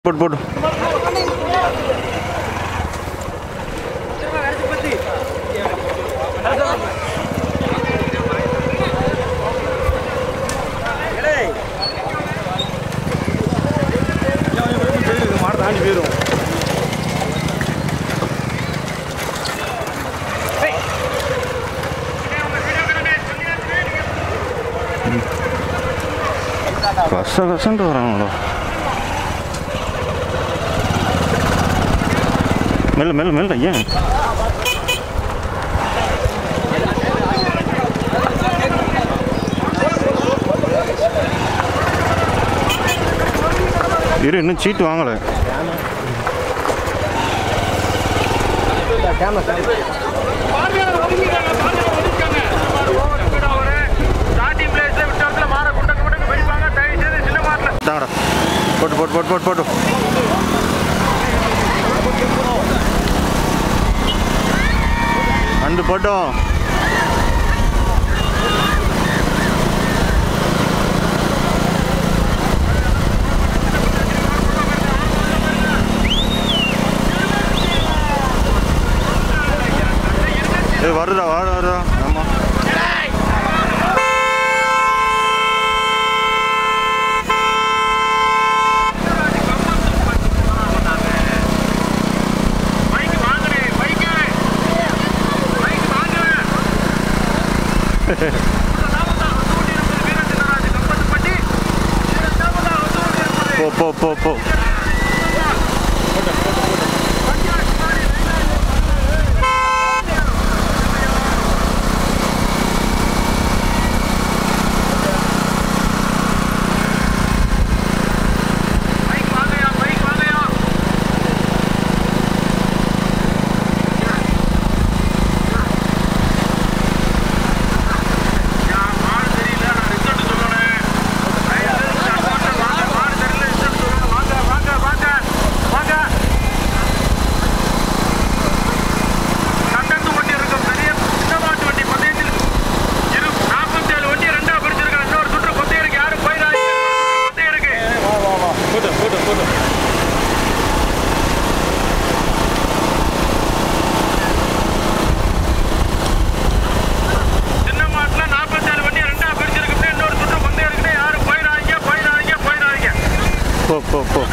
போட்டு போட்டு மாடு தாண்டி போயிடும் கச கசன்ட்டு வராங்களோ மெல்ல மெல்ல மெல்ல ஏன் இரு இன்னும் சீட்டு வாங்கலை தாங்கடா போட்டு போட்டு போட்டு போட்டு போட்டு அண்டு போட்டோம் ஏய் வருடா வாட வருடா ஆமா போ போ போ போ போட்டோம் போட்டோம் போட்டோம் போ போ போ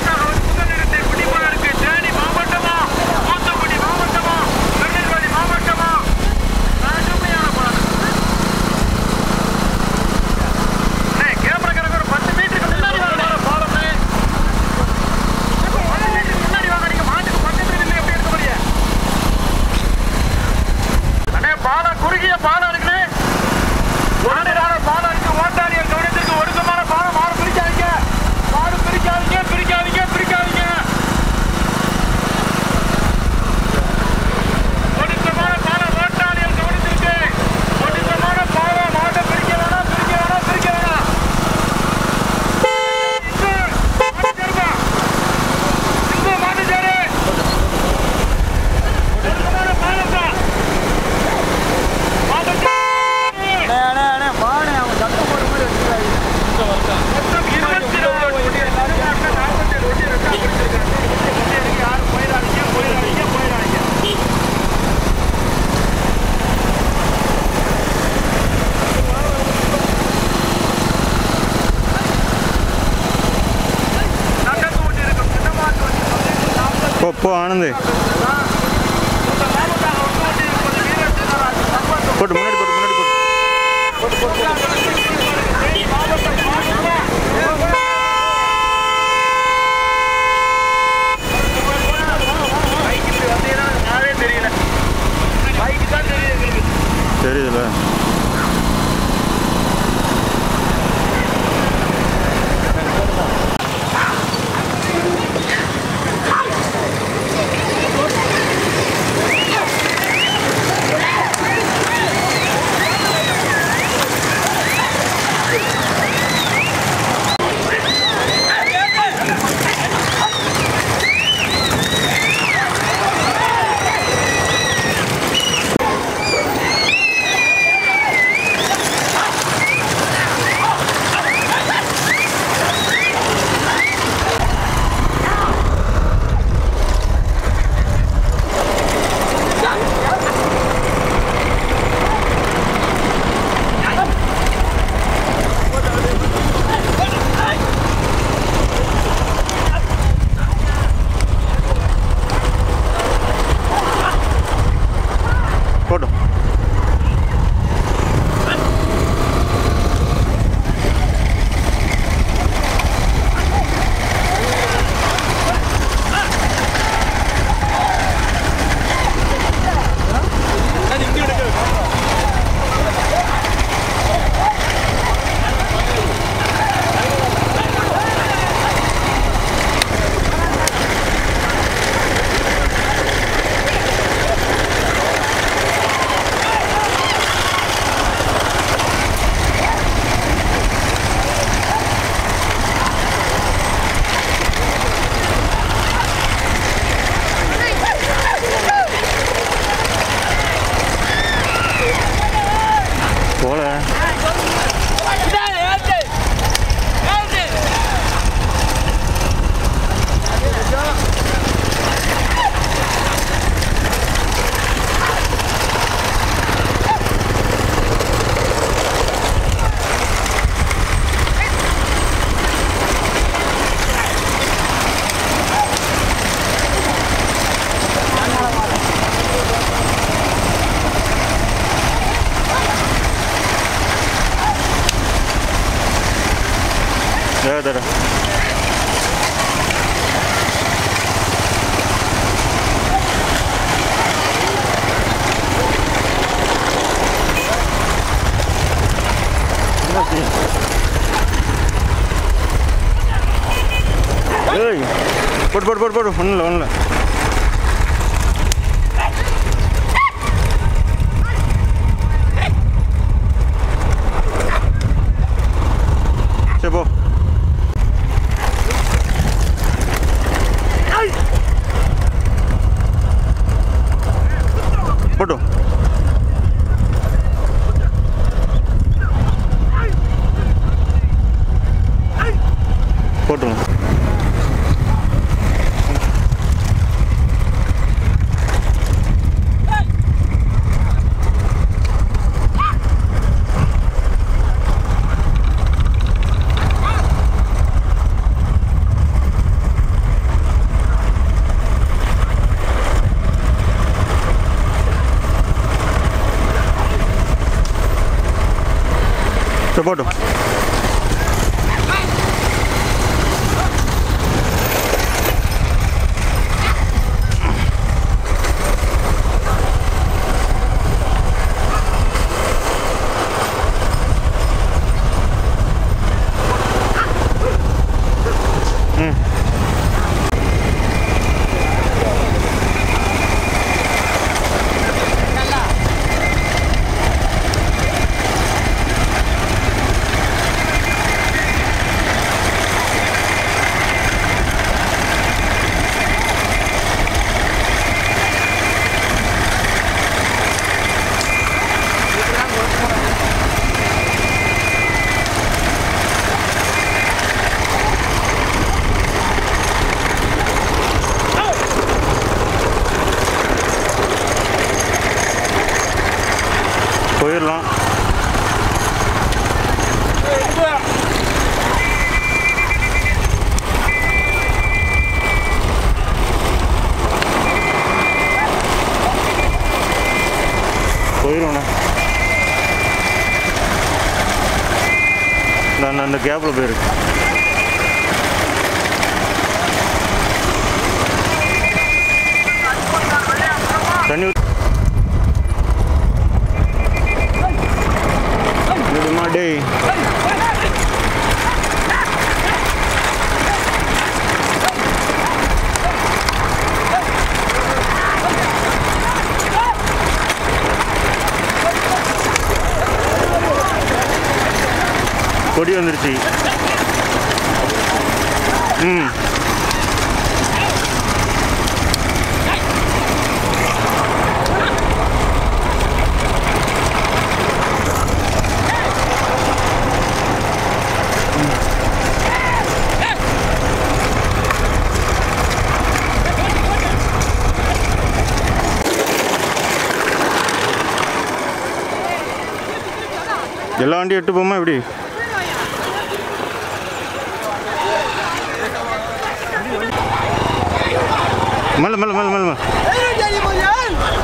குறுகிய பாலம் இருக்குன்னு மாடுறான பாலம் இருக்கு ஓட்டாளிய கவனத்திற்கு ஒடுக்கமான பாலம் மாடு பிரிக்காதீங்க மாடு பிரிக்காதீங்க பிரிக்காதீங்க பிரிக்காதீங்க ஒடுக்கமான பாலம் ஓட்டாளியல் கவனத்திற்கு ஒடுக்கமான பாலம் மாட்டை பிரிக்க வேணாம் பிரிக்க வேணாம் பிரிக்க வேணாம் இந்து மாட்டு சேரு ஒடுக்கமான பாலம் தான் மாட்டு சேரு மொத்தம் இருபத்தி நாலு வண்டி எல்லாரும் நாற்பத்தேழு வண்டி ரெண்டா பிரிச்சிருக்காங்க. வண்டி இருக்கு, யாரும் போயிடாதீங்க, போயிடாதீங்க, போயிடாதீங்க. நடந்து கொண்டிருக்கும் சின்ன மாட்டு வண்டி பந்தயத்தில் நாற்பது போ போ ஆனந்து மாவட்டம் வந்து கொண்டிருப்பது வீரர் சின்னராஜ் சம்பந்தம் போட்டு முன்னாடி போட்டு முன்னாடி போட்டு தெரியுதுல போட்டு போட்டு போட்டு போட்டு ஒன்றும் இல்லை ஒன்றும் இல்லை சரி போ போட்டு போட்டுருங்க சரி போட்டு ம் போயிடலாம் போயிடும்ண்ணா நான் அந்த கேப்பில் போயிரு தண்ணி ஊத்து. விடுமா டேய் கொடி வந்துருச்சு ம் எல்லா வண்டியும் எட்டு போமா எப்படி மெல்ல மெல்ல மெல்ல மெல்ல மெல்ல.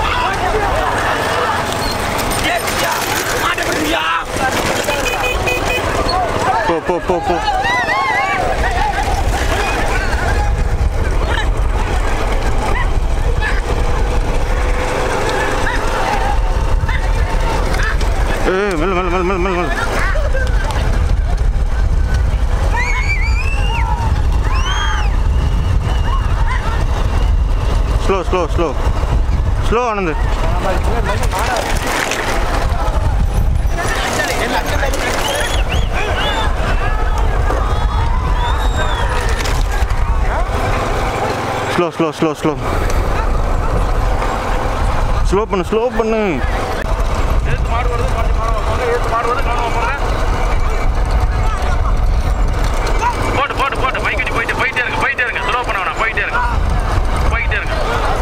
போ போ போ போ ஏய் மெல்ல மெல்ல மெல்ல மெல்ல மெல்ல மெல்ல slow slow slow slow Anand slow slow slow slow slow பண்ணு ஸ்லோ பண்ணு ஏத்து மாடு வருது மாடு மாடு வாங்க ஏத்து மாடு வருது கவனமா போங்க போட்டு போட்டு போட்டு பைக் அடி போயிட்டு போயிட்டே இருக்கு போயிட்டே இருக்கு ஸ்லோ பண்ண வேணாம் போயிட்டே இருக்கு போயிட்டே இருக்கு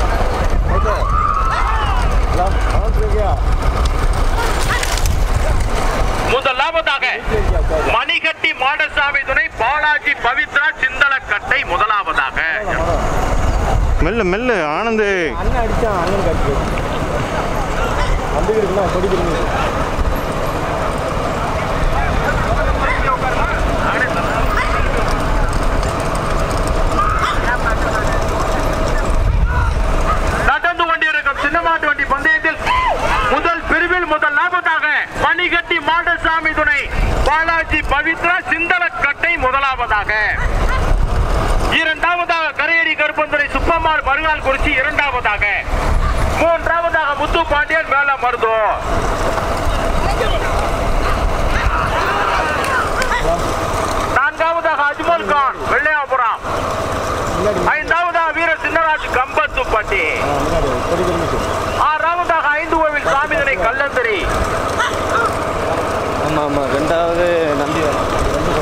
முதலாவதாக மணிகட்டி மாடசாமி துணை பாலாஜி பவித்ரா சிந்தலக்கட்டை முதலாவதாக மெல்ல மெல்ல ஆனந்த் அண்ணன் அடிச்சான் அண்ணன் கட்டு வந்துக்கிறதுல கொடிக்கிறீங்க நடந்து கொண்டிருக்கும் சின்னமாட்டு வண்டி பந்தயத்தில் முதல் பிரிவில் முதல் லாபத்தாக பனிகட்டி மாடசாமி துணை பாலாஜி பவித்ரா சிந்தலக்கட்டை முதலாவதாக இரண்டாவதாக கரையடி சுப்பம்மாள் மறுநாள் குறிச்சி இரண்டாவதாக மூன்றாவதாக முத்து பாண்டியன் மேல மருதோ நான்காவதாக அஜ்மல் கான் வெள்ளையாபுரம் ஐந்தாவதாக வீர சின்னராஜ் கம்பத்துப்பட்டி ஆ முன்னாடி கொடி இருந்துச்சு ஆறாவதாக ஐந்து கோவில் சாமிதனை கல்லந்தரி ஆமாம் ஆமாம் ரெண்டாவது நம்பி வரும் ரெண்டு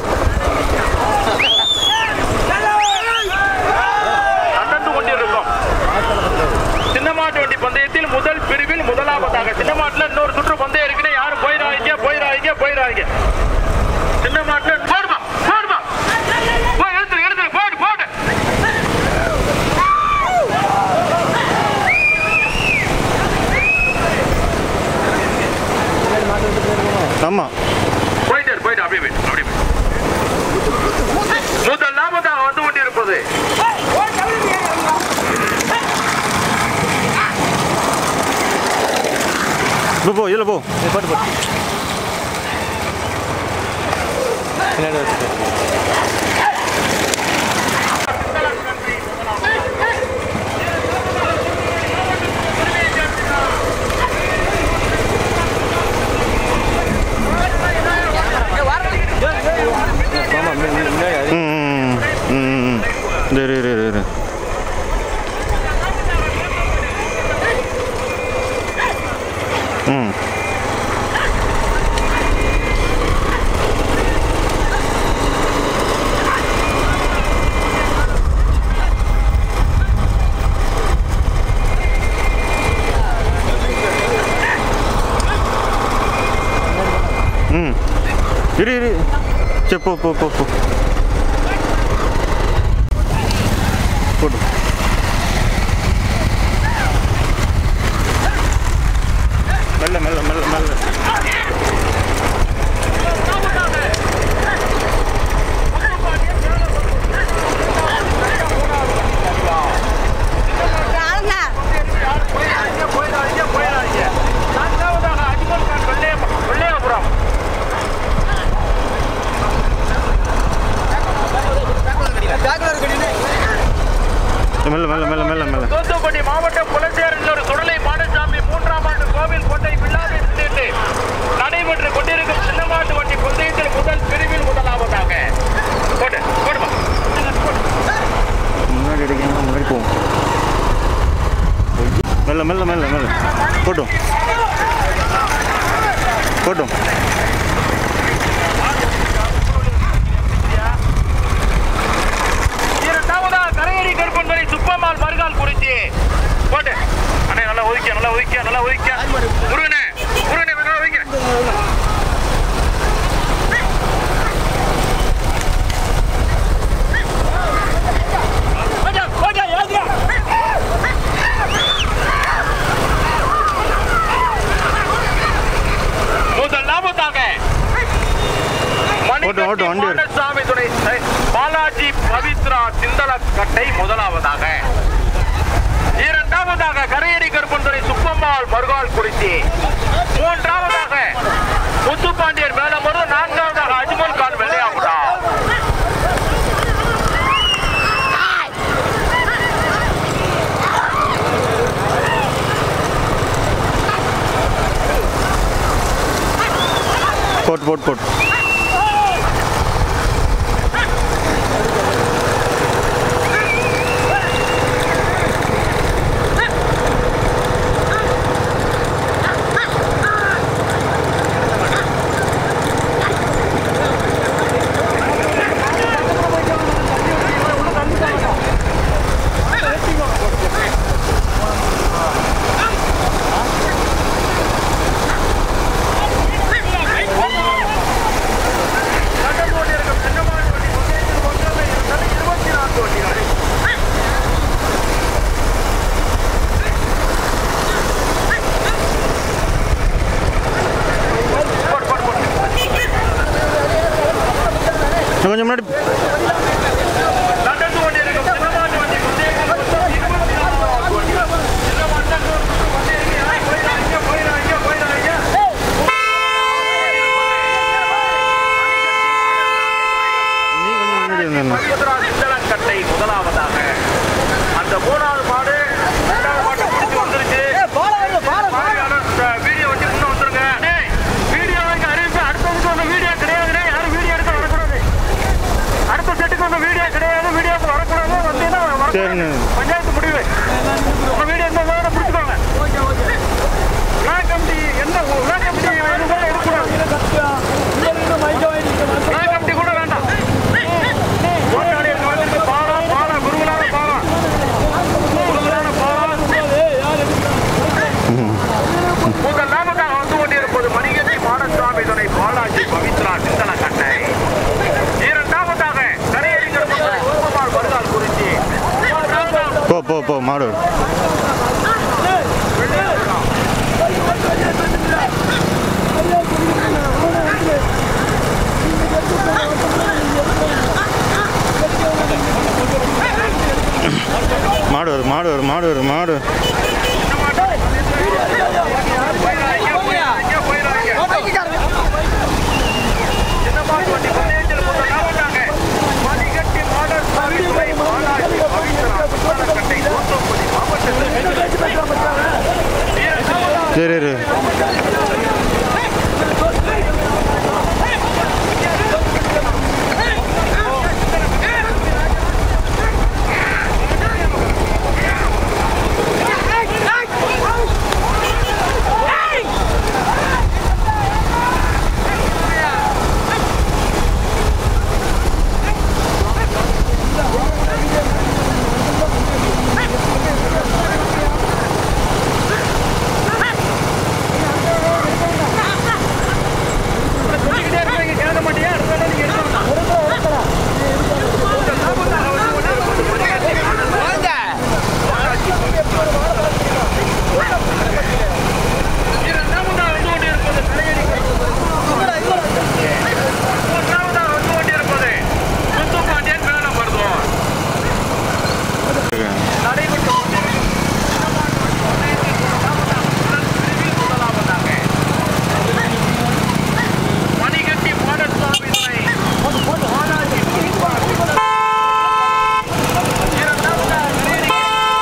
நடந்து கொண்டிருக்கும் சின்னமாட்டு வண்டி பந்தயத்தில் முதல் பிரிவில் முதலாவதாக சின்னமாட்டுல இன்னொரு சுற்று பந்தயம் இருக்குன்னு யாரும் போயிடாதீங்க போயிடாதீங்க போயிடாதீங்க சின்னமாட்டுல போடுமா போடுமா போய் எடுத்து எடுத்து போடு போடு ஆமாம் போயிட்டு இரு, போயிட்டு அப்படியே போயிட்டு அப்படியே போயிட்டு. முதலாவதாக வந்து கொண்டிருப்பது போ போ இல்லை போ போட்டு போட்டு பின்னாடி வச்சுட்டு ஆமாம் முன்னாடி அது ம் ம், ம் ம் இரு இரு இரு இரு ம் ம் இரு இரு சரி போ போ போ போ போடு மெல்ல மெல்ல மெல்ல மெல்ல போயிடாதீங்க போயிடாதீங்க போயிடாதீங்க நான்காவதாக அஜ்மல் கான் வெள்ளைய வெள்ளையாபுரம் மெல்ல மெல்ல மெல்ல மெல்ல மெல்ல தூத்துக்குடி மாவட்டம் குலசேரனூர் சுடலை மாடசாமி மூன்றாம் ஆண்டு கோவில் கோட்டை விழாவை முன்னிட்டு நடைபெற்று கொண்டிருக்கும் சின்னமாட்டு வண்டி பந்தயத்தில் முதல் பிரிவில் முதலாவதாக போடு போடுமா முன்னாடி அடிக்காம முன்னாடி போவோம் மெல்ல மெல்ல மெல்ல மெல்ல போட்டும் போட்டும் இரண்டாவதாக கரையடி கருப்பன்மணி சுப்பம்மாள் மறுகால் குறிச்சி போட்டு அண்ணே நல்லா ஒதுக்கிய நல்லா ஒதுக்கிய நல்லா ஒதுக்கிய முருகனே முருகனே நல்லா ஒதுக்க முதலாவதாக ஓட்டு, ஓட்டு, வண்டி எடு. சாமி துணை பாலாஜி பவித்ரா சிந்தலக்கட்டை முதலாவதாக இரண்டாவதாக கரையடி கருப்பந்துறை சுப்பம்மாள் மருகால் குறிச்சி மூன்றாவதாக முத்துப்பாண்டியர் மேலமரு நான்காவதாக அஜ்மல் கான் வெள்ளையாமுடா போட்டு போட்டு போட்டு இந்த மூணாவது மாடு ரெண்டாவது மாட்டை பிடிச்சி வந்துருச்சு பார்வையாளர் இந்த வீடியோ வண்டி முன்ன வந்துருங்க டேய், வீடியோ இங்க அறிவிப்பு அடுத்ததுக்கு ஒன்று வீடியோ கிடையாதுடே யாரும் வீடியோ எடுக்க வரக்கூடாது அடுத்த செட்டுக்கு ஒன்று வீடியோ கிடையாது வீடியோக்கு வரக்கூடாது வந்தீங்கன்னா வரக்கூடாது. சரிண்ணே. பஞ்சாயத்து முடிவு உங்க வீடியோ இந்த வேலை பிடிச்சிக்கோங்க விழா கமிட்டி எந்த விழா கமிட்டி எதுவும் கூட எடுக்கக்கூடாது விழா கமிட்டி கூட வேண்டாம் ஓட்டாளியர்கள் வந்திருக்கு பாலம் பாலம் குருகுலான பாலம் குருகுலான பாலம் உங்கள் நாமக்காக வந்து கொண்டிருப்பது மணிகண்டி மாடசாமி துணை பாலாஜி பவித்ரா சிந்தன கட்டை இரண்டாவதாக கரையறிஞர் மக்களை சோமபால் வருகால் குறிச்சி மூன்றாவதாக போ போ போ மாடு மாடு வரும் மாடு வரும் மாடு வரும் மாடு போயிடாதீங்க, போயிடாதீங்க, போயிடாதீங்க. சின்ன மாட்டு வண்டி பந்தயத்தில் முதல் நாமதாக மணிகண்டி மாடசாமி துணை பாலாஜி பவித்ரா சிந்தன கட்டை தூத்துக்குடி மாவட்டத்தில் இரண்டாவதாக சரி இரு. சொல்லிக்கிட்டே இருக்கீங்க கேட்க மாட்டியா அடுத்த தடவை நீங்க எடுக்கணும் இரண்டாவதாக வந்து கொண்டிருப்பது தலையடிகள். மூன்றாவதாக வந்து கொண்டிருப்பது முத்துப்பாண்டியன் வேலமருதுவன். நடைபெற்று கொண்டிருக்கும் முதலாவதாக மணிகண்டி மாடசாமி துணை பாலாஜி இரண்டாவதாக கரையடிகள்.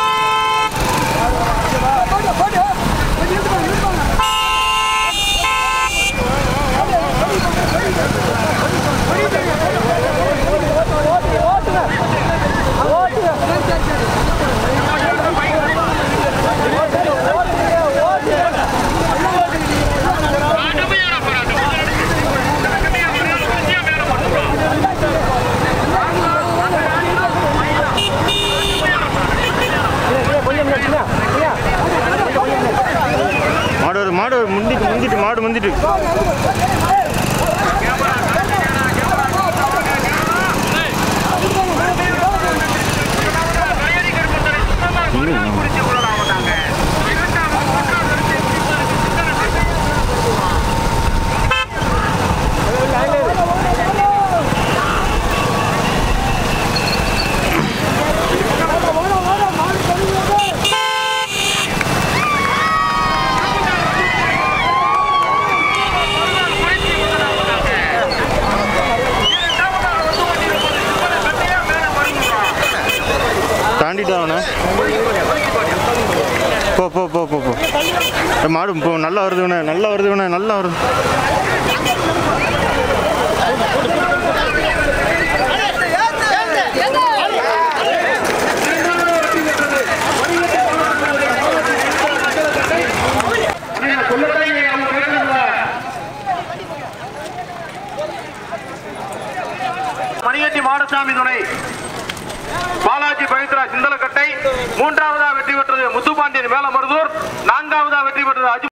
கடுமையான போராட்டம். கடுமையான போராட்டம். நிச்சயம் மேல போட்டுருவோம். மாடு வரும் மாடு வரும். முந்திட்டு முந்திட்டு மாடு முந்திட்டு கையடிக்கிற பந்தரை சுத்தமா வருகால் குறிச்சி முதலாவதாக. இரண்டாவது மூன்றாவது வரிசை பிடிப்பதற்கு சிந்தனை கட்டை. வருகால் குறிச்சி முதலாவதாக. இரண்டாவதாக வந்து கொண்டிருப்பது சிந்தனை கட்டையா மேல மருங்குறா தாண்டிட்டு அவனை போ போ போ போ போ ஏய், மாடு போ நல்லா வருது இவனே நல்லா வருது இவனே நல்லா வருது மணியட்டி மாடசாமி துணை பாலாஜி பவித்ரா சிந்தலக்கட்டை மூன்றாவதா வெற்றி பெற்றது முத்துப்பாண்டியன் மேலமருதூர் நான்காவதா வெற்றி பெற்றது அஜி